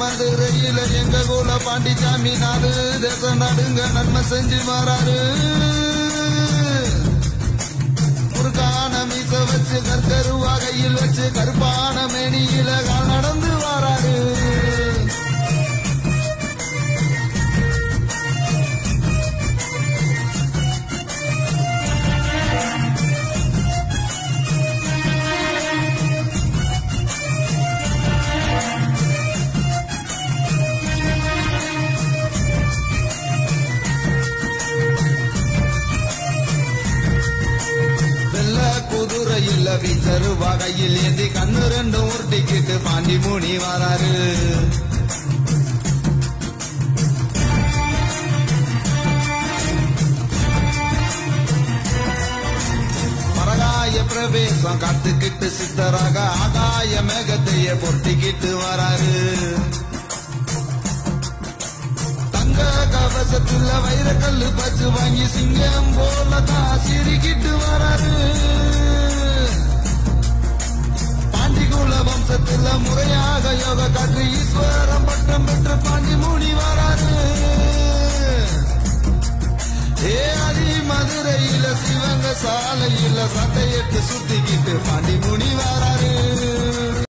மதுரையில எங்க குல பாண்டிச்சாமி நாடு தேசம் நடுங்க நன்மை செஞ்சு வராரு முருகான மீச வச்சு கற்கரு வகையில் வச்சு கருப்பான மேனியில கால் நடந்து வராரு வெள்ள குதிரையில் வீச்சரு வகையில் ஏந்தி கண்ணு ரெண்டும் உருட்டிக்கிட்டு பாண்டி முனி வராரு மரகாய பிரவேசம் காத்துக்கிட்டு சித்தராக ஆகாய மேகத்தையே பொட்டிக்கிட்டு வராரு தங்க கவசத்துல வைரக்கல்லு பச்சு வாங்கி சிங்கம் போல தான் சிரிக்கிட்டு வராரு பாண்டிகுல வம்சத்துல முறையாக யோக காற்று ஈஸ்வரம் பட்டம் பெற்று பாண்டி மூடி வராரு ஏ அடி மதுரையில சிவங்க சாலையில சட்டையிட்டு சுத்திக்கிட்டு பாண்டி முனி வராரு